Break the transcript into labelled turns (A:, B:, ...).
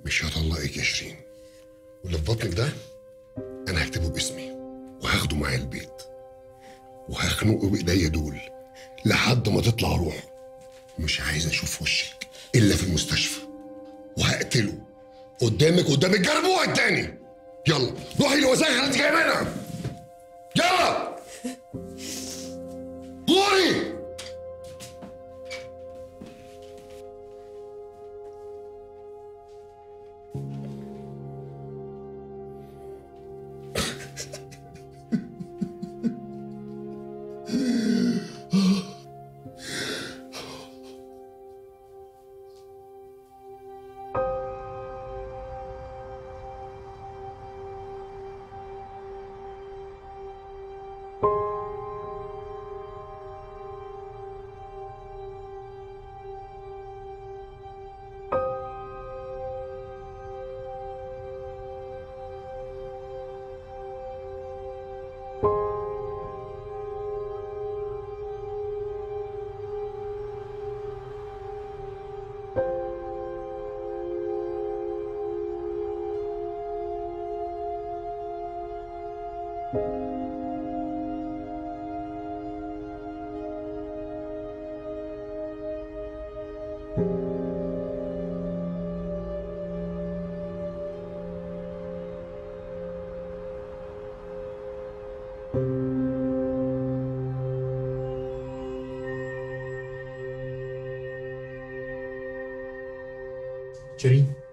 A: مش هطلقك يا شيرين واللي في بطنك ده انا هكتبه باسمي وهاخده معايا البيت وهخنقه بايديا دول لحد ما تطلع روحه مش عايز اشوف وشك الا في المستشفى وهقتله قدامك قدام الجربوع التاني يلا روحي للوسائل اللي انت جايه منها يلا غوري
B: شيرين